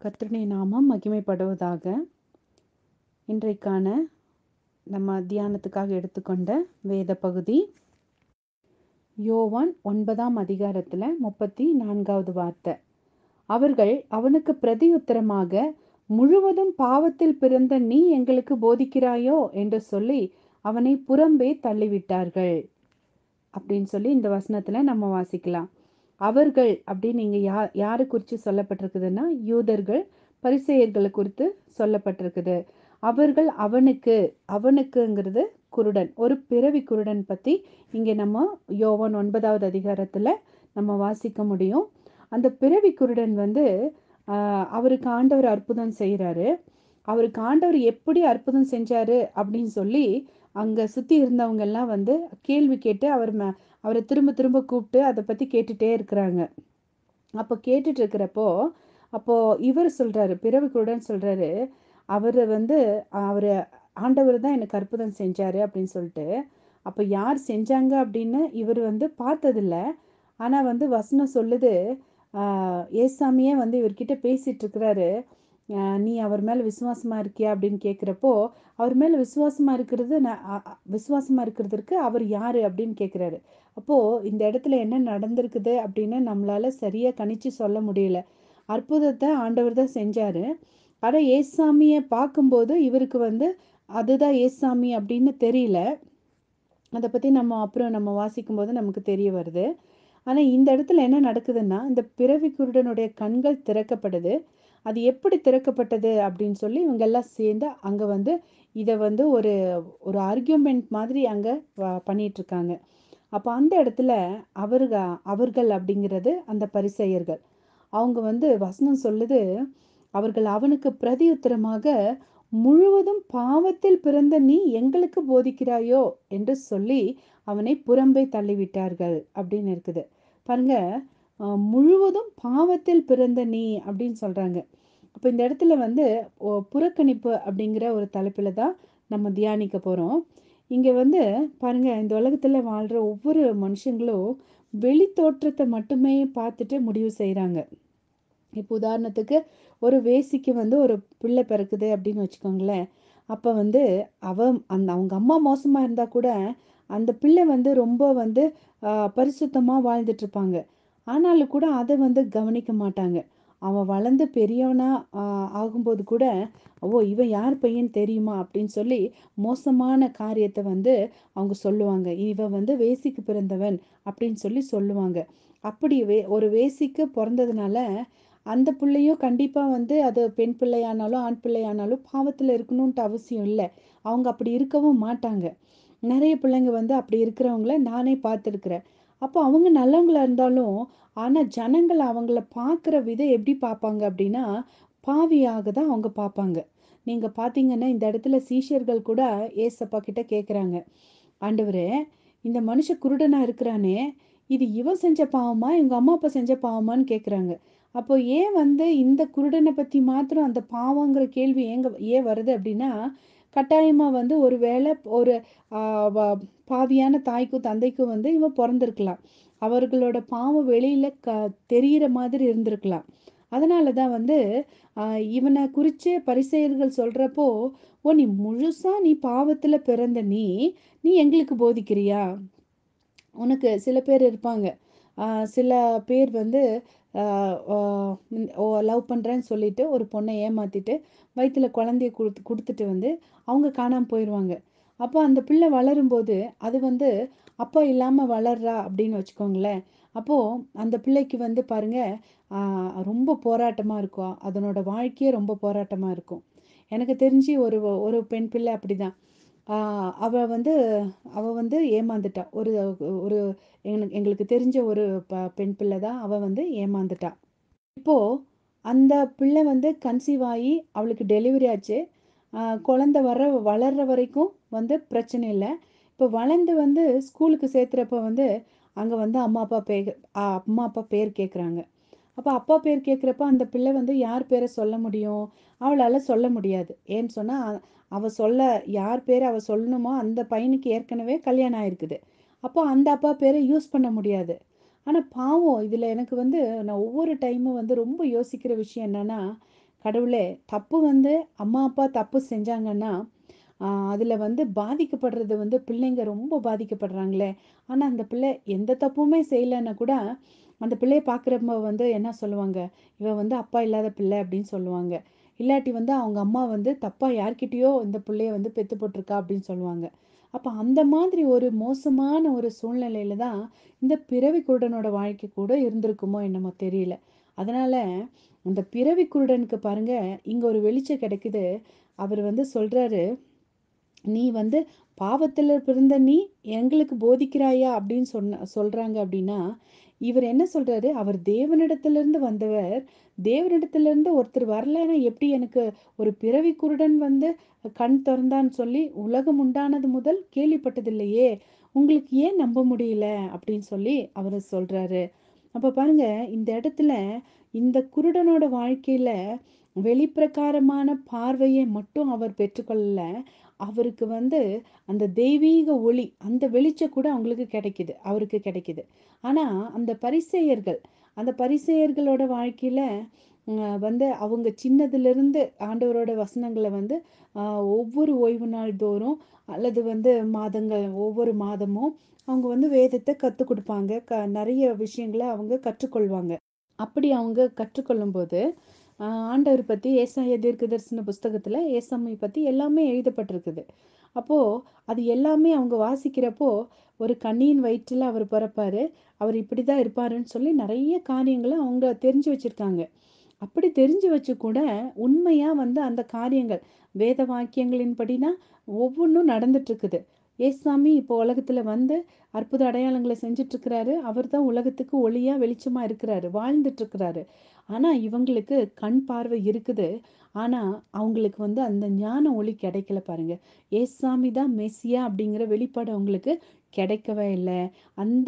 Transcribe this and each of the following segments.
கர்த்தருடைய நாமம் மகிமைப்படுவதாக இன்றைக்கான நம்ம தியானத்துக்காக எடுத்துக்கொண்ட வேத பகுதி யோவான் ஒன்பதாம் அதிகாரத்தில் முப்பத்தி நான்காவது வார்த்தை அவர்கள் அவனுக்கு பிரதியுத்தரமாக முழுவதும் பாவத்தில் பிறந்த நீ எங்களுக்கு போதிக்கிறாயோ என்று சொல்லி அவனை புறம்பே தள்ளிவிட்டார்கள் அப்படின்னு சொல்லி இந்த வசனத்தில் நம்ம வாசிக்கலாம் அவர்கள் அப்படின்னு இங்கே யா யாரை குறித்து சொல்லப்பட்டிருக்குதுன்னா யூதர்கள் பரிசெயர்களை குறித்து சொல்லப்பட்டிருக்குது அவர்கள் அவனுக்கு அவனுக்குங்கிறது குருடன் ஒரு பிறவி குருடன் பற்றி இங்கே நம்ம யோவான் ஒன்பதாவது அதிகாரத்தில் நம்ம வாசிக்க முடியும் அந்த பிறவி குருடன் வந்து அவருக்கு ஆண்டவர் அற்புதம் செய்கிறாரு அவருக்கு ஆண்டவர் எப்படி அற்புதம் செஞ்சாரு அப்படின்னு சொல்லி அங்கே சுற்றி இருந்தவங்க எல்லாம் வந்து கேள்வி கேட்டு அவர் ம அவரை திரும்ப திரும்ப கூப்பிட்டு அதை பற்றி கேட்டுகிட்டே இருக்கிறாங்க அப்போ கேட்டுட்டு இருக்கிறப்போ அப்போது இவர் சொல்கிறாரு பிறவி குருடன் சொல்கிறாரு அவர் வந்து அவர் ஆண்டவர் தான் எனக்கு அற்புதம் செஞ்சார் அப்படின்னு சொல்லிட்டு அப்போ யார் செஞ்சாங்க அப்படின்னு இவர் வந்து பார்த்ததில்ல ஆனால் வந்து வசனம் சொல்லுது ஏசாமியே வந்து இவர்கிட்ட பேசிகிட்டு இருக்கிறாரு நீ அவர் மேலே விசுவாசமாக இருக்கியா அப்படின்னு கேட்குறப்போ அவர் மேலே விசுவாசமாக இருக்கிறது நான் விசுவாசமாக இருக்கிறதுக்கு அவர் யார் அப்படின்னு கேட்குறாரு அப்போது இந்த இடத்துல என்ன நடந்திருக்குது அப்படின்னு நம்மளால் சரியாக கணிச்சு சொல்ல முடியல அற்புதத்தை ஆண்டவர் தான் செஞ்சார் ஆனால் ஏசாமியை பார்க்கும்போது இவருக்கு வந்து அதுதான் ஏசாமி அப்படின்னு தெரியல அதை பற்றி நம்ம அப்புறம் நம்ம வாசிக்கும் போது நமக்கு தெரிய வருது ஆனால் இந்த இடத்துல என்ன நடக்குதுன்னா இந்த பிறவி குருடனுடைய கண்கள் திறக்கப்படுது அது எப்படி திறக்கப்பட்டது அப்படின்னு சொல்லி இவங்கெல்லாம் சேர்ந்து அங்கே வந்து இதை வந்து ஒரு ஒரு ஆர்கியூமெண்ட் மாதிரி அங்கே பண்ணிகிட்ருக்காங்க அப்போ அந்த இடத்துல அவருக அவர்கள் அப்படிங்கிறது அந்த பரிசெயர்கள் அவங்க வந்து வசனம் சொல்லுது அவர்கள் அவனுக்கு பிரதியுத்தரமாக முழுவதும் பாவத்தில் பிறந்த நீ எங்களுக்கு போதிக்கிறாயோ என்று சொல்லி அவனை புறம்பே தள்ளிவிட்டார்கள் அப்படின்னு இருக்குது பாருங்க முழுவதும் பாவத்தில் பிறந்த நீ அப்படின்னு சொல்றாங்க அப்போ இந்த இடத்துல வந்து புறக்கணிப்பு அப்படிங்கிற ஒரு தலைப்பில் தான் நம்ம தியானிக்க போகிறோம் இங்கே வந்து பாருங்க இந்த உலகத்தில் வாழ்கிற ஒவ்வொரு மனுஷங்களும் வெளி தோற்றத்தை மட்டுமே பார்த்துட்டு முடிவு செய்கிறாங்க இப்போ உதாரணத்துக்கு ஒரு வேசிக்கு வந்து ஒரு பிள்ளை பிறக்குது அப்படின்னு வச்சுக்கோங்களேன் அப்போ வந்து அவ அந்த அவங்க அம்மா மோசமாக இருந்தால் கூட அந்த பிள்ளை வந்து ரொம்ப வந்து பரிசுத்தமாக வாழ்ந்துட்டு இருப்பாங்க ஆனாலும் கூட அதை வந்து கவனிக்க மாட்டாங்க அவன் வளர்ந்து பெரியவனா ஆகும்போது கூட ஓ இவன் யார் பையன் தெரியுமா அப்படின்னு சொல்லி மோசமான காரியத்தை வந்து அவங்க சொல்லுவாங்க இவன் வந்து வேசிக்கு பிறந்தவன் அப்படின்னு சொல்லி சொல்லுவாங்க அப்படி வே ஒரு வேசிக்கு பிறந்ததுனால அந்த பிள்ளையும் கண்டிப்பாக வந்து அது பெண் பிள்ளையானாலும் ஆண் பிள்ளையானாலும் பாவத்தில் இருக்கணுன்ட்டு அவசியம் இல்லை அவங்க அப்படி இருக்கவும் மாட்டாங்க நிறைய பிள்ளைங்க வந்து அப்படி இருக்கிறவங்கள நானே பார்த்துருக்குறேன் அப்போ அவங்க நல்லவங்களா இருந்தாலும் ஆனால் ஜனங்கள் அவங்கள பார்க்குற விதம் எப்படி பார்ப்பாங்க அப்படின்னா பாவியாக தான் அவங்க பார்ப்பாங்க நீங்கள் பார்த்தீங்கன்னா இந்த இடத்துல சீஷர்கள் கூட ஏசப்பா கிட்ட கேட்குறாங்க ஆண்டவரே இந்த மனுஷ குருடனாக இருக்கிறானே இது இவன் செஞ்ச பாவமா இவங்க அம்மா அப்பா செஞ்ச பாவமான்னு கேட்குறாங்க அப்போ ஏன் வந்து இந்த குருடனை பற்றி மாத்திரம் அந்த பாவங்கிற கேள்வி ஏங்க ஏன் வருது அப்படின்னா கட்டாயமாக வந்து ஒரு வேளை ஒரு பாவியான தாய்க்கும் தந்தைக்கும் வந்து இவன் பிறந்திருக்கலாம் அவர்களோட பாவம் வெளியில் க தெரிகிற மாதிரி இருந்திருக்கலாம் அதனால தான் வந்து இவனை குறித்து பரிசெயர்கள் சொல்கிறப்போ ஓ நீ முழுசாக நீ பாவத்தில் பிறந்த நீ நீ எங்களுக்கு போதிக்கிறியா உனக்கு சில பேர் இருப்பாங்க சில பேர் வந்து லவ் பண்ணுறேன்னு சொல்லிட்டு ஒரு பொண்ணை ஏமாற்றிட்டு வயிற்றில் குழந்தைய கொடுத்து கொடுத்துட்டு வந்து அவங்க காணாமல் போயிடுவாங்க அப்போ அந்த பிள்ளை வளரும்போது அது வந்து அப்பா இல்லாமல் வளர்றா அப்படின்னு வச்சுக்கோங்களேன் அப்போது அந்த பிள்ளைக்கு வந்து பாருங்கள் ரொம்ப போராட்டமாக இருக்கும் அதனோட வாழ்க்கையே ரொம்ப போராட்டமாக இருக்கும் எனக்கு தெரிஞ்சு ஒரு ஒரு பெண் பிள்ளை அப்படி தான் அவள் வந்து அவள் வந்து ஏமாந்துட்டா ஒரு ஒரு எங்களுக்கு தெரிஞ்ச ஒரு ப பெண் பிள்ளை தான் அவள் வந்து ஏமாந்துட்டா இப்போது அந்த பிள்ளை வந்து கன்சீவ் ஆகி அவளுக்கு டெலிவரி ஆச்சு குழந்த வர வளர்கிற வரைக்கும் வந்து பிரச்சனை இல்லை இப்போ வளர்ந்து வந்து ஸ்கூலுக்கு சேர்த்துறப்ப வந்து அங்கே வந்து அம்மா அப்பா பேர் அம்மா அப்பா பேர் கேட்குறாங்க அப்போ அப்பா பேர் கேட்குறப்ப அந்த பிள்ளை வந்து யார் பேரை சொல்ல முடியும் அவளால் சொல்ல முடியாது ஏன்னு சொன்னால் அவள் சொல்ல யார் பேரை அவள் சொல்லணுமோ அந்த பையனுக்கு ஏற்கனவே கல்யாணம் ஆயிருக்குது அப்போ அந்த அப்பா பேரை யூஸ் பண்ண முடியாது ஆனால் பாவம் இதில் எனக்கு வந்து நான் ஒவ்வொரு டைமும் வந்து ரொம்ப யோசிக்கிற விஷயம் என்னென்னா கடவுளே தப்பு வந்து அம்மா அப்பா தப்பு செஞ்சாங்கன்னா அதில் வந்து பாதிக்கப்படுறது வந்து பிள்ளைங்க ரொம்ப பாதிக்கப்படுறாங்களே ஆனால் அந்த பிள்ளை எந்த தப்புமே செய்யலைன்னா கூட அந்த பிள்ளையை பார்க்குறப்ப வந்து என்ன சொல்லுவாங்க இவன் வந்து அப்பா இல்லாத பிள்ளை அப்படின்னு சொல்லுவாங்க இல்லாட்டி வந்து அவங்க அம்மா வந்து தப்பாக யார்கிட்டயோ இந்த பிள்ளைய வந்து பெத்து போட்டிருக்கா அப்படின்னு சொல்லுவாங்க அப்போ அந்த மாதிரி ஒரு மோசமான ஒரு சூழ்நிலையில தான் இந்த பிறவி குருடனோட வாழ்க்கை கூட இருந்திருக்குமோ என்னமோ தெரியல அதனால அந்த பிறவி குருடனுக்கு பாருங்க இங்க ஒரு வெளிச்சம் கிடைக்குது அவர் வந்து சொல்றாரு நீ வந்து பாவத்தில் பிறந்த நீ எங்களுக்கு போதிக்கிறாயா அப்படின்னு சொன்ன சொல்றாங்க அப்படின்னா இவர் என்ன சொல்றாரு அவர் தேவனிடத்திலிருந்து வந்தவர் தேவனிடத்திலிருந்து ஒருத்தர் வரலைன்னா எப்படி எனக்கு ஒரு பிறவி குருடன் வந்து கண் திறந்தான்னு சொல்லி உலகம் உண்டானது முதல் கேள்விப்பட்டதில்லையே உங்களுக்கு ஏன் நம்ப முடியல அப்படின்னு சொல்லி அவர் சொல்றாரு அப்ப பாருங்க இந்த இடத்துல இந்த குருடனோட வாழ்க்கையில வெளிப்பிரகாரமான பார்வையை மட்டும் அவர் பெற்றுக்கொள்ளல அவருக்கு வந்து அந்த தெய்வீக ஒளி அந்த வெளிச்சம் கூட அவங்களுக்கு கிடைக்குது அவருக்கு கிடைக்குது ஆனா அந்த பரிசெயர்கள் அந்த பரிசெயர்களோட வாழ்க்கையில வந்து அவங்க சின்னதிலிருந்து ஆண்டவரோட வசனங்களை வந்து ஒவ்வொரு ஓய்வு நாள் தோறும் அல்லது வந்து மாதங்கள் ஒவ்வொரு மாதமும் அவங்க வந்து வேதத்தை கற்றுக் கொடுப்பாங்க க நிறைய விஷயங்களை அவங்க கற்றுக்கொள்வாங்க அப்படி அவங்க கற்றுக்கொள்ளும் போது ஆண்டவர் பற்றி ஏசாய தீர்க்க தரிசன புஸ்தகத்தில் ஏசாமி பற்றி எல்லாமே எழுதப்பட்டிருக்குது அப்போது அது எல்லாமே அவங்க வாசிக்கிறப்போ ஒரு கண்ணியின் வயிற்றில் அவர் பிறப்பாரு அவர் இப்படி தான் இருப்பாருன்னு சொல்லி நிறைய காரியங்களை அவங்க தெரிஞ்சு வச்சுருக்காங்க அப்படி தெரிஞ்சு வச்சு கூட உண்மையாக வந்து அந்த காரியங்கள் வேத வாக்கியங்களின்படினா ஒவ்வொன்றும் நடந்துட்டு இருக்குது ஏசாமி இப்போ உலகத்தில் வந்து அற்புத அடையாளங்களை செஞ்சுட்டு இருக்கிறாரு அவர் தான் உலகத்துக்கு ஒளியா வெளிச்சமா இருக்கிறாரு வாழ்ந்துட்டு இருக்கிறாரு ஆனா இவங்களுக்கு கண் பார்வை இருக்குது ஆனா அவங்களுக்கு வந்து அந்த ஞான ஒளி கிடைக்கல பாருங்க ஏசாமி தான் மெஸ்ஸியா அப்படிங்கிற வெளிப்பாடு அவங்களுக்கு கிடைக்கவே இல்லை அந்த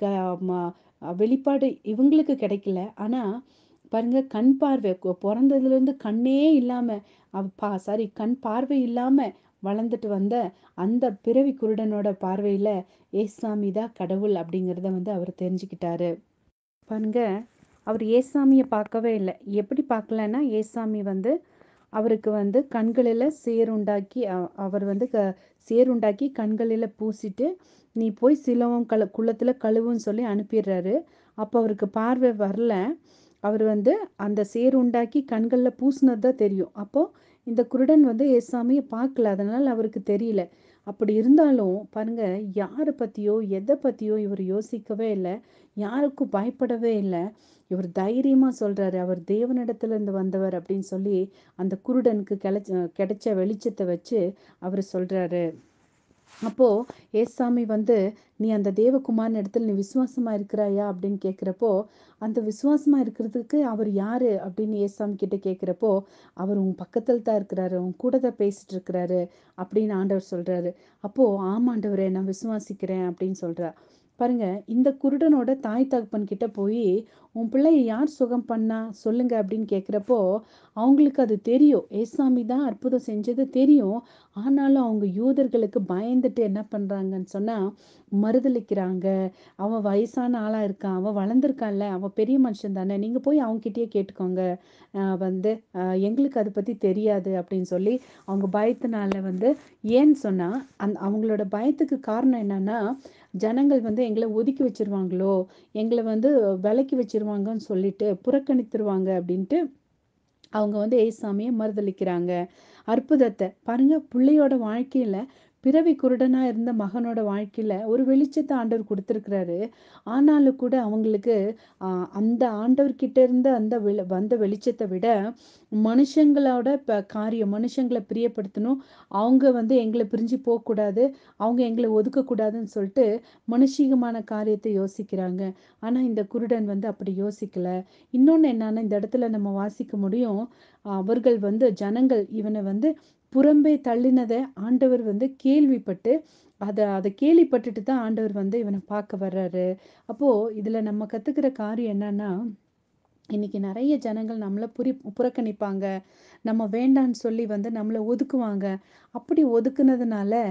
வெளிப்பாடு இவங்களுக்கு கிடைக்கல ஆனா பாருங்க கண் பார்வை பிறந்ததுல இருந்து கண்ணே இல்லாம பா சாரி கண் பார்வை இல்லாம வளர்ந்துட்டு வந்த அந்த பிறவி குருடனோட பார்வையில ஏசாமி தான் கடவுள் அப்படிங்கிறத வந்து அவர் தெரிஞ்சுக்கிட்டாரு பாருங்க அவர் ஏசாமியை பார்க்கவே இல்லை எப்படி பார்க்கலன்னா ஏசாமி வந்து அவருக்கு வந்து கண்களில் சேருண்டாக்கி அவர் வந்து க சேருண்டாக்கி கண்களில் பூசிட்டு நீ போய் சிலவம் கழு குளத்தில் கழுவுன்னு சொல்லி அனுப்பிடுறாரு அப்போ அவருக்கு பார்வை வரல அவர் வந்து அந்த சேர் உண்டாக்கி கண்களில் பூசினது தான் தெரியும் அப்போது இந்த குருடன் வந்து ஏசாமியை பார்க்கல அதனால் அவருக்கு தெரியல அப்படி இருந்தாலும் பாருங்க யாரை பற்றியோ எதை பற்றியோ இவர் யோசிக்கவே இல்லை யாருக்கும் பயப்படவே இல்லை இவர் தைரியமாக சொல்கிறாரு அவர் தேவனிடத்துலேருந்து வந்தவர் அப்படின்னு சொல்லி அந்த குருடனுக்கு கிடைச்ச கிடைச்ச வெளிச்சத்தை வச்சு அவர் சொல்கிறாரு அப்போ ஏசாமி வந்து நீ அந்த தேவகுமார்னு இடத்துல நீ விசுவாசமா இருக்கிறாயா அப்படின்னு கேட்குறப்போ அந்த விசுவாசமா இருக்கிறதுக்கு அவர் யாரு அப்படின்னு ஏசாமி கிட்ட கேட்குறப்போ அவர் உன் பக்கத்தில் தான் இருக்கிறாரு உன் கூட தான் பேசிட்டு இருக்கிறாரு அப்படின்னு ஆண்டவர் சொல்றாரு அப்போ ஆமாண்டவரே நான் விசுவாசிக்கிறேன் அப்படின்னு சொல்றா பாருங்க இந்த குருடனோட தாய் தகப்பன் கிட்ட போய் உன் பிள்ளைய யார் சுகம் பண்ணா சொல்லுங்க அப்படின்னு கேட்குறப்போ அவங்களுக்கு அது தெரியும் ஏசாமி தான் அற்புதம் செஞ்சது தெரியும் ஆனாலும் அவங்க யூதர்களுக்கு பயந்துட்டு என்ன பண்றாங்கன்னு சொன்னா மறுதளிக்கிறாங்க அவன் வயசான ஆளா இருக்கான் அவன் வளர்ந்துருக்கான்ல அவன் பெரிய மனுஷன் தானே நீங்க போய் அவங்ககிட்டயே கேட்டுக்கோங்க வந்து எங்களுக்கு அதை பத்தி தெரியாது அப்படின்னு சொல்லி அவங்க பயத்தினால வந்து ஏன்னு சொன்னா அந் அவங்களோட பயத்துக்கு காரணம் என்னன்னா ஜனங்கள் வந்து எங்களை ஒதுக்கி வச்சிருவாங்களோ எங்களை வந்து விலக்கி வச்சிருவாங்கன்னு சொல்லிட்டு புறக்கணித்துருவாங்க அப்படின்ட்டு அவங்க வந்து ஏசாமியை மறுதளிக்கிறாங்க அற்புதத்தை பாருங்க பிள்ளையோட வாழ்க்கையில பிறவி குருடனா இருந்த மகனோட வாழ்க்கையில ஒரு வெளிச்சத்தை ஆண்டவர் கொடுத்துருக்கிறாரு ஆனாலும் கூட அவங்களுக்கு ஆஹ் அந்த ஆண்டவர்கிட்ட இருந்த அந்த வந்த வெளிச்சத்தை விட மனுஷங்களோட ப காரியம் மனுஷங்களை பிரியப்படுத்தணும் அவங்க வந்து எங்களை பிரிஞ்சு போகக்கூடாது அவங்க எங்களை ஒதுக்கக்கூடாதுன்னு சொல்லிட்டு மனுஷிகமான காரியத்தை யோசிக்கிறாங்க ஆனா இந்த குருடன் வந்து அப்படி யோசிக்கல இன்னொன்னு என்னன்னா இந்த இடத்துல நம்ம வாசிக்க முடியும் அவர்கள் வந்து ஜனங்கள் இவனை வந்து புறம்பே தள்ளினதை ஆண்டவர் வந்து கேள்விப்பட்டு அதை அதை கேள்விப்பட்டுட்டு தான் ஆண்டவர் வந்து இவனை பார்க்க வர்றாரு அப்போ இதுல நம்ம கத்துக்கிற காரியம் என்னன்னா இன்னைக்கு நிறைய ஜனங்கள் நம்மளை புரி புறக்கணிப்பாங்க நம்ம வேண்டான்னு சொல்லி வந்து நம்மளை ஒதுக்குவாங்க அப்படி ஒதுக்குனதுனால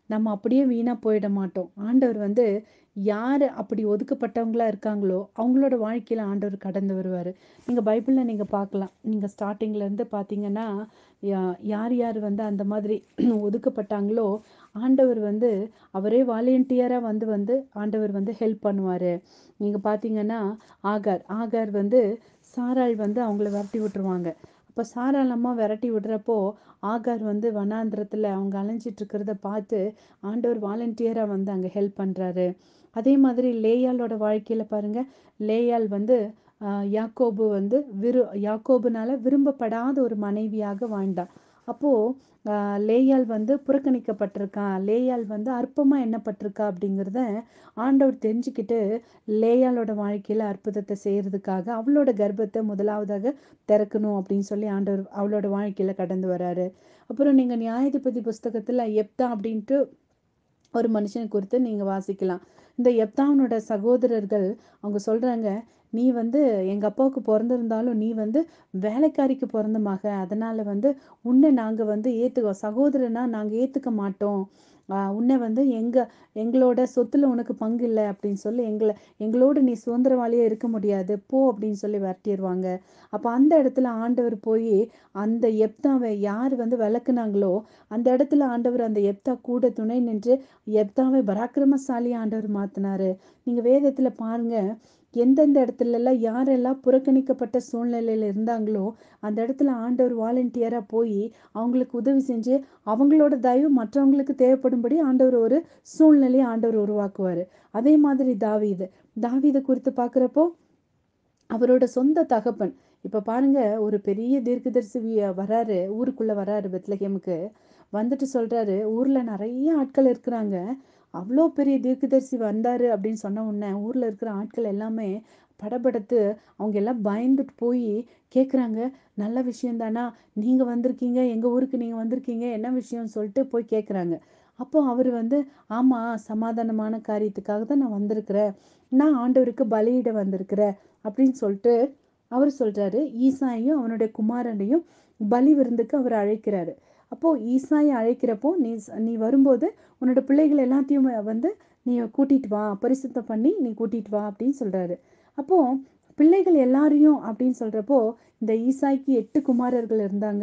நம்ம அப்படியே வீணாக போயிட மாட்டோம் ஆண்டவர் வந்து யார் அப்படி ஒதுக்கப்பட்டவங்களா இருக்காங்களோ அவங்களோட வாழ்க்கையில் ஆண்டவர் கடந்து வருவார் நீங்கள் பைபிளில் நீங்கள் பார்க்கலாம் நீங்கள் ஸ்டார்டிங்லேருந்து பார்த்தீங்கன்னா யா- யார் யார் வந்து அந்த மாதிரி ஒதுக்கப்பட்டாங்களோ ஆண்டவர் வந்து அவரே வாலண்டியராக வந்து வந்து ஆண்டவர் வந்து ஹெல்ப் பண்ணுவார் நீங்கள் பார்த்தீங்கன்னா ஆகார் ஆகார் வந்து சாராள் வந்து அவங்கள விரட்டி விட்டுருவாங்க அப்போ சாராள் அம்மா விரட்டி விடுறப்போ ஆகார் வந்து வனாந்திரத்தில் அவங்க அலைஞ்சிட்டு இருக்கிறத பார்த்து ஆண்டவர் வாலண்டியராக வந்து அங்கே ஹெல்ப் பண்ணுறாரு அதே மாதிரி லேயாளோட வாழ்க்கையில் பாருங்க லேயாள் வந்து ஆஹ், யாக்கோபு வந்து விரு யாக்கோபுனால விரும்பப்படாத ஒரு மனைவியாக வாழ்ந்தா அப்போ ஆஹ், லேயாள் வந்து புறக்கணிக்கப்பட்டிருக்கான் லேயாள் வந்து அற்பமாக எண்ணப்பட்டிருக்கா அப்படிங்கிறத ஆண்டவர் தெரிஞ்சுக்கிட்டு லேயாளோட வாழ்க்கையில் அற்புதத்தை செய்யறதுக்காக அவளோட கர்ப்பத்தை முதலாவதாக திறக்கணும் அப்படின்னு சொல்லி ஆண்டவர் அவளோட வாழ்க்கையில் கடந்து வராரு அப்புறம் நீங்கள் நியாயாதிபதி புஸ்தகத்தில் எப்தா அப்படின்ட்டு ஒரு மனுஷனை குறித்து நீங்கள் வாசிக்கலாம் இந்த எப்தாவனோட சகோதரர்கள் அவங்க சொல்கிறாங்க நீ வந்து எங்கள் அப்பாவுக்கு பிறந்திருந்தாலும் நீ வந்து வேலைக்காரிக்கு பிறந்த மக அதனால் வந்து உன்னை நாங்கள் வந்து ஏற்றுக்கோ சகோதரனா நாங்கள் ஏற்றுக்க மாட்டோம் ஆஹ் உன்னை வந்து எங்கள் எங்களோட சொத்துல உனக்கு பங்கு இல்லை அப்படின்னு சொல்லி எங்களை எங்களோட நீ சுதந்திரவாளியே இருக்க முடியாது போ அப்படின்னு சொல்லி விரட்டிடுவாங்க அப்போ அந்த இடத்துல ஆண்டவர் போய் அந்த எப்தாவை யார் வந்து விளக்குனாங்களோ அந்த இடத்துல ஆண்டவர் அந்த எப்தா கூட துணை நின்று எப்தாவை பராக்கிரமசாலி ஆண்டவர் மாத்தினாரு நீங்க வேதத்துல பாருங்க எந்தெந்த இடத்துல எல்லாம் யாரெல்லாம் புறக்கணிக்கப்பட்ட சூழ்நிலையில இருந்தாங்களோ அந்த இடத்துல ஆண்டவர் வாலண்டியரா போய் அவங்களுக்கு உதவி செஞ்சு அவங்களோட தயவு மற்றவங்களுக்கு தேவைப்படும்படி ஆண்டவர் ஒரு சூழ்நிலையை ஆண்டவர் உருவாக்குவாரு அதே மாதிரி தாவீது தாவீதை குறித்து பார்க்குறப்போ அவரோட சொந்த தகப்பன் இப்ப பாருங்க ஒரு பெரிய தீர்க்கதரிசி வி- வராரு ஊருக்குள்ள வராரு பெத்லகேமுக்கு வந்துட்டு சொல்றாரு ஊர்ல நிறைய ஆட்கள் இருக்கிறாங்க அவ்வளோ பெரிய தீர்க்கதரிசி வந்தாரு அப்படின்னு சொன்ன உடனே ஊர்ல இருக்கிற ஆட்கள் எல்லாமே படபடத்து அவங்க எல்லாம் பயந்துட்டு போய் கேக்குறாங்க நல்ல விஷயம் தானா நீங்க வந்திருக்கீங்க எங்க ஊருக்கு நீங்க வந்திருக்கீங்க என்ன விஷயம்னு சொல்லிட்டு போய் கேக்குறாங்க அப்போ அவர் வந்து ஆமா சமாதானமான காரியத்துக்காக தான் நான் வந்திருக்கிறேன் நான் ஆண்டவருக்கு பலியிட வந்திருக்கிறேன் அப்படின்னு சொல்லிட்டு அவர் சொல்றாரு ஈசாயையும் அவனுடைய குமாரனையும் பலி விருந்துக்கு அவர் அழைக்கிறாரு அப்போ ஈசாயை அழைக்கிறப்போ நீ நீ வரும்போது உன்னோட பிள்ளைகள் எல்லாத்தையும் வந்து நீ கூட்டிட்டு வா பரிசுத்தம் பண்ணி நீ கூட்டிட்டு வா அப்படின்னு சொல்றாரு அப்போ பிள்ளைகள் எல்லாரையும் அப்படின்னு சொல்றப்போ இந்த ஈசாய்க்கு எட்டு குமாரர்கள் இருந்தாங்க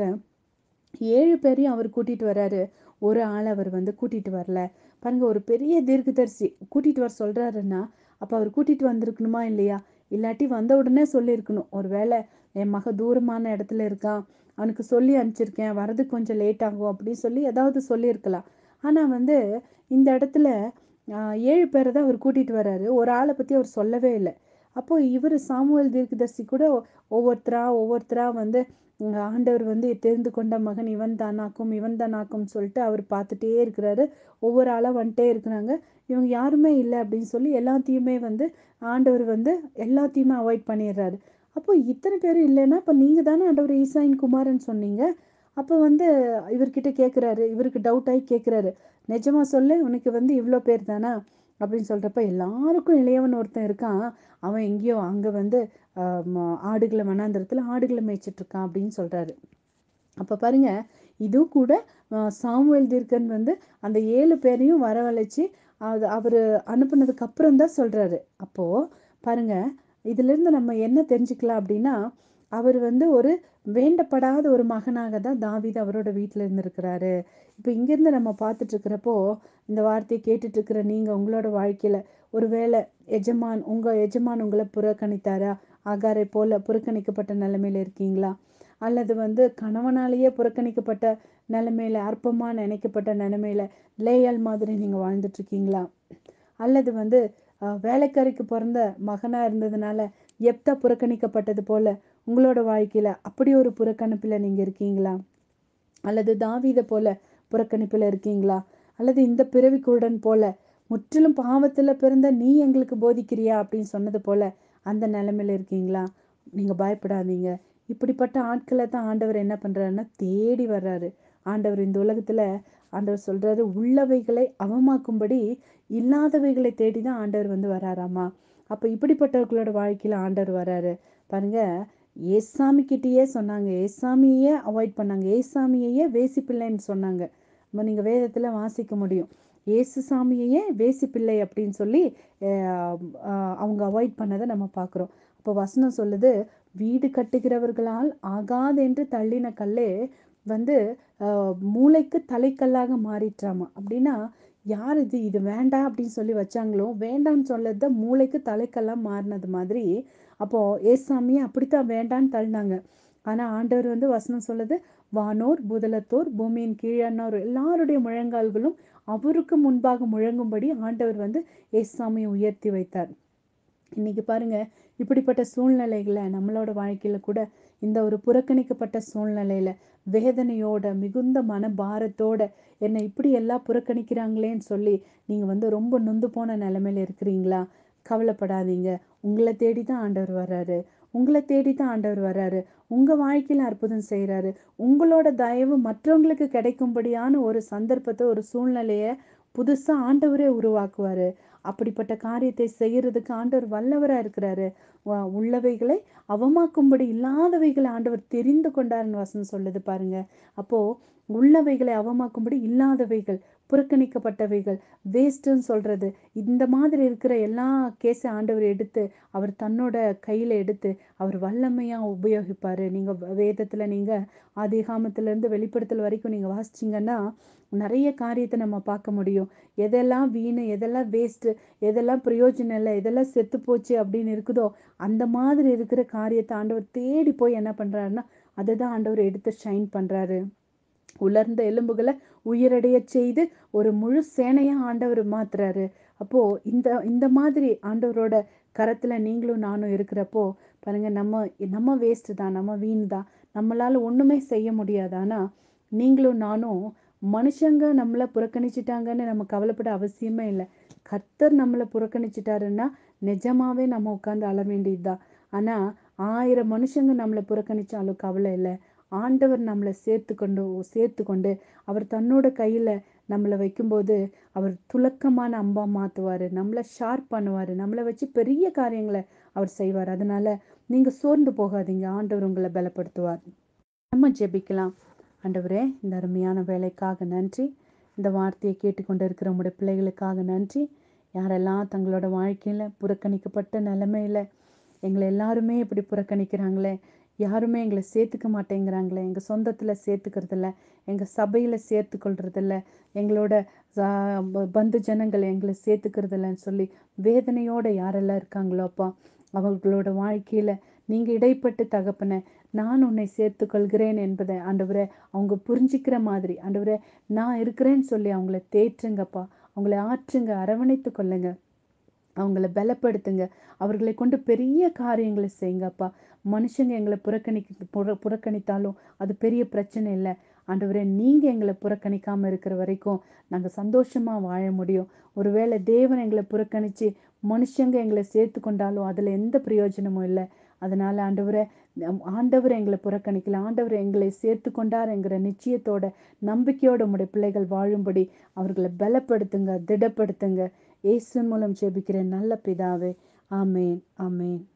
ஏழு பேரையும் அவர் கூட்டிட்டு வராரு ஒரு ஆள் அவர் வந்து கூட்டிட்டு வரல பாருங்க ஒரு பெரிய தீர்க்கதரிசி கூட்டிட்டு வர சொல்றாருன்னா அப்ப அவர் கூட்டிட்டு வந்திருக்கணுமா இல்லையா இல்லாட்டி வந்த உடனே சொல்லியிருக்கணும் ஒருவேளை என் மக தூரமான இடத்துல இருக்கான் அவனுக்கு சொல்லி அனுப்பிச்சிருக்கேன் வரதுக்கு கொஞ்சம் லேட் ஆகும் அப்படின்னு சொல்லி ஏதாவது சொல்லியிருக்கலாம் ஆனா வந்து இந்த இடத்துல ஆஹ், ஏழு பேரை தான் அவர் கூட்டிட்டு வராரு ஒரு ஆளை பத்தி அவர் சொல்லவே இல்லை அப்போ இவர் சாமுவேல் தீர்க்கதரிசி கூட ஒவ்வொருத்தரா ஒவ்வொருத்தரா வந்து உங்க ஆண்டவர் வந்து தெரிந்து கொண்ட மகன் இவன் தானாக்கும் இவன் தானாக்கும் சொல்லிட்டு அவர் பார்த்துட்டே இருக்கிறாரு ஒவ்வொரு ஆளா வந்துட்டே இருக்கிறாங்க இவங்க யாருமே இல்லை அப்படின்னு சொல்லி எல்லாத்தையுமே வந்து ஆண்டவர் வந்து எல்லாத்தையுமே அவாய்ட் பண்ணிடுறாரு அப்போ இத்தனை பேர் இல்லைன்னா அப்போ நீங்க தானே ஆண்டவர் ஈசாயின் குமாரன் சொன்னீங்க அப்போ வந்து இவர்கிட்ட கேட்குறாரு இவருக்கு டவுட் ஆகி கேட்குறாரு நிஜமா சொல்லு உனக்கு வந்து இவ்வளோ பேர் தானா அப்படின்னு சொல்றப்ப எல்லாருக்கும் இளையவன் ஒருத்தன் இருக்கான் அவன் எங்கேயோ அங்க வந்து ஆஹ் ம- ஆடுகளை வனாந்திரத்துல ஆடுகளை மேய்ச்சிட்டு இருக்கான் அப்படின்னு சொல்றாரு அப்ப பாருங்க இதுவும் கூட ஆஹ் சாமுவேல் தீர்க்கன் வந்து அந்த ஏழு பேரையும் வரவழைச்சு அது அவரு அனுப்புனதுக்கு அப்புறம் தான் சொல்றாரு அப்போ பாருங்க இதுல இருந்து நம்ம என்ன தெரிஞ்சுக்கலாம் அப்படின்னா அவர் வந்து ஒரு வேண்டப்படாத ஒரு மகனாக தான் தாவீது அவரோட வீட்டுல இருந்திருக்கிறாரு இப்போ இங்கிருந்து நம்ம பார்த்துட்டு இருக்கிறப்போ இந்த வார்த்தையை கேட்டுட்டு இருக்கிற நீங்க உங்களோட வாழ்க்கையில ஒருவேளை எஜமான் உங்க எஜமான் உங்களை புறக்கணித்தாரா ஆகாரை போல புறக்கணிக்கப்பட்ட நிலைமையில இருக்கீங்களா அல்லது வந்து கணவனாலேயே புறக்கணிக்கப்பட்ட நிலைமையில அற்பமா நினைக்கப்பட்ட நிலைமையில லேயால் மாதிரி நீங்க வாழ்ந்துட்டு இருக்கீங்களா அல்லது வந்து அஹ், வேலைக்காரிக்கு பிறந்த மகனா இருந்ததுனால எப்தா புறக்கணிக்கப்பட்டது போல உங்களோட வாழ்க்கையில அப்படி ஒரு புறக்கணிப்புல நீங்க இருக்கீங்களா அல்லது தாவீத போல புறக்கணிப்புல இருக்கீங்களா அல்லது இந்த பிறவி குருடன் போல முற்றிலும் பாவத்துல பிறந்த நீ எங்களுக்கு போதிக்கிறியா அப்படின்னு சொன்னது போல அந்த நிலைமையில இருக்கீங்களா நீங்க பயப்படாதீங்க இப்படிப்பட்ட ஆட்களை தான் ஆண்டவர் என்ன பண்றாருன்னா தேடி வர்றாரு ஆண்டவர் இந்த உலகத்துல ஆண்டவர் சொல்றாரு உள்ளவைகளை அவமாக்கும்படி இல்லாதவைகளை தேடி தான் ஆண்டவர் வந்து வராராமா அப்ப இப்படிப்பட்டவர்களோட வாழ்க்கையில ஆண்டவர் வராரு பாருங்க ஏசாமி கிட்டயே சொன்னாங்க ஏசாமியே அவாய்ட் பண்ணாங்க ஏசாமியையே வேசி பிள்ளைன்னு சொன்னாங்க நம்ம நீங்க வேதத்துல வாசிக்க முடியும் இயேசு சாமியையே வேசி பிள்ளை அப்படின்னு சொல்லி அவங்க அவாய்ட் பண்ணதை நம்ம பார்க்குறோம் அப்போ வசனம் சொல்லுது வீடு கட்டுகிறவர்களால் ஆகாது என்று தள்ளின கல்லே வந்து மூளைக்கு தலைக்கல்லாக மாறிட்டாமா அப்படின்னா யார் இது இது வேண்டாம் அப்படின்னு சொல்லி வச்சாங்களோ வேண்டாம்னு சொல்லத மூளைக்கு தலைக்கெல்லாம் மாறினது மாதிரி அப்போ ஏசாமியை அப்படித்தான் வேண்டான்னு தள்ளினாங்க ஆனா ஆண்டவர் வந்து வசனம் சொல்லுது வானோர் புதலத்தோர் பூமியின் கீழானோர் எல்லாருடைய முழங்கால்களும் அவருக்கு முன்பாக முழங்கும்படி ஆண்டவர் வந்து ஏசாமியை உயர்த்தி வைத்தார் இன்னைக்கு பாருங்க இப்படிப்பட்ட சூழ்நிலைகளை நம்மளோட வாழ்க்கையில கூட இந்த ஒரு புறக்கணிக்கப்பட்ட சூழ்நிலையில வேதனையோட மிகுந்த மன பாரத்தோட என்னை இப்படி எல்லாம் புறக்கணிக்கிறாங்களேன்னு சொல்லி நீங்க வந்து ரொம்ப நொந்து போன நிலைமையில இருக்கிறீங்களா கவலைப்படாதீங்க உங்களை தேடி தான் ஆண்டவர் வர்றாரு உங்களை தேடி தான் ஆண்டவர் வர்றாரு உங்க வாழ்க்கையில அற்புதம் செய்யறாரு உங்களோட தயவு மற்றவங்களுக்கு கிடைக்கும்படியான ஒரு சந்தர்ப்பத்தை ஒரு சூழ்நிலைய புதுசா ஆண்டவரே உருவாக்குவாரு அப்படிப்பட்ட காரியத்தை செய்யறதுக்கு ஆண்டவர் வல்லவரா இருக்கிறாரு உள்ளவைகளை அவமாக்கும்படி இல்லாதவைகளை ஆண்டவர் தெரிந்து கொண்டாருன்னு வசனம் சொல்லுது பாருங்க அப்போ உள்ளவைகளை அவமாக்கும்படி இல்லாதவைகள் புறக்கணிக்கப்பட்டவைகள் வேஸ்ட்ன்னு சொல்றது இந்த மாதிரி இருக்கிற எல்லா கேஸ ஆண்டவர் எடுத்து அவர் தன்னோட கையில எடுத்து அவர் வல்லமையா உபயோகிப்பாரு நீங்க வேதத்துல நீங்க ஆதிகாமத்துல இருந்து வெளிப்படுத்தல் வரைக்கும் நீங்க வாசிச்சீங்கன்னா நிறைய காரியத்தை நம்ம பார்க்க முடியும் எதெல்லாம் வீணு எதெல்லாம் வேஸ்ட் எதெல்லாம் பிரயோஜனம் இல்லை எதெல்லாம் செத்து போச்சு அப்படின்னு இருக்குதோ அந்த மாதிரி இருக்கிற காரியத்தை ஆண்டவர் தேடி போய் என்ன பண்றாருன்னா அதை தான் ஆண்டவர் எடுத்து ஷைன் பண்றாரு உலர்ந்த எலும்புகளை உயிரடைய செய்து ஒரு முழு சேனையா ஆண்டவர் மாத்துறாரு அப்போ இந்த இந்த மாதிரி ஆண்டவரோட கரத்துல நீங்களும் நானும் இருக்கிறப்போ பாருங்க நம்ம நம்ம வேஸ்ட் தான் நம்ம வீண் தான் நம்மளால ஒண்ணுமே செய்ய முடியாது ஆனா நீங்களும் நானும் மனுஷங்க நம்மளை புறக்கணிச்சிட்டாங்கன்னு நம்ம கவலைப்பட அவசியமே இல்லை கர்த்தர் நம்மளை புறக்கணிச்சிட்டாருன்னா நிஜமாவே நம்ம உட்காந்து அழ வேண்டியதுதான் ஆனா ஆயிரம் மனுஷங்க நம்மளை புறக்கணிச்சாலும் கவலை இல்லை ஆண்டவர் நம்மளை சேர்த்து கொண்டு சேர்த்து கொண்டு அவர் தன்னோட கையில நம்மளை வைக்கும்போது அவர் துலக்கமான அம்பா மாத்துவாரு நம்மளை ஷார்ப் பண்ணுவாரு நம்மளை வச்சு பெரிய காரியங்களை அவர் செய்வார் அதனால நீங்க சோர்ந்து போகாதீங்க ஆண்டவர் உங்களை பலப்படுத்துவார் நம்ம ஜெபிக்கலாம் ஆண்டவரே இந்த அருமையான வேலைக்காக நன்றி இந்த வார்த்தையை கேட்டுக்கொண்டு இருக்கிற உங்களுடைய பிள்ளைகளுக்காக நன்றி யாரெல்லாம் தங்களோட வாழ்க்கையில புறக்கணிக்கப்பட்ட நிலைமையில எங்களை எல்லாருமே இப்படி புறக்கணிக்கிறாங்களே யாருமே எங்களை சேர்த்துக்க மாட்டேங்கிறாங்களே எங்கள் சொந்தத்தில் சேர்த்துக்கிறதில்ல எங்கள் சபையில் சேர்த்து கொள்றதில்ல எங்களோட பந்து ஜனங்கள் எங்களை சேர்த்துக்கிறதில்லன்னு சொல்லி வேதனையோட யாரெல்லாம் இருக்காங்களோ அப்பா அவர்களோட வாழ்க்கையில நீங்க இடைப்பட்டு தகப்பன நான் உன்னை சேர்த்து கொள்கிறேன் என்பதை ஆண்டவரை அவங்க புரிஞ்சிக்கிற மாதிரி ஆண்டவரை நான் இருக்கிறேன்னு சொல்லி அவங்கள தேற்றுங்கப்பா அவங்கள ஆற்றுங்க அரவணைத்து கொள்ளுங்க அவங்கள பலப்படுத்துங்க அவர்களை கொண்டு பெரிய காரியங்களை செய்யுங்கப்பா மனுஷங்க எங்களை புறக்கணிக்க புற புறக்கணித்தாலும் அது பெரிய பிரச்சனை இல்லை ஆண்டவரே நீங்க எங்களை புறக்கணிக்காம இருக்கிற வரைக்கும் நாங்க சந்தோஷமா வாழ முடியும் ஒருவேளை தேவன் எங்களை புறக்கணிச்சு மனுஷங்க எங்களை சேர்த்து கொண்டாலும் அதுல எந்த பிரயோஜனமும் இல்லை அதனால ஆண்டவரை ஆண்டவர் எங்களை புறக்கணிக்கல ஆண்டவர் எங்களை சேர்த்து கொண்டாருங்கிற நிச்சயத்தோட நம்பிக்கையோட உடைய பிள்ளைகள் வாழும்படி அவர்களை பலப்படுத்துங்க திடப்படுத்துங்க இயேசு மூலம் ஜெபிக்கிறேன் நல்ல பிதாவே ஆமேன் ஆமேன்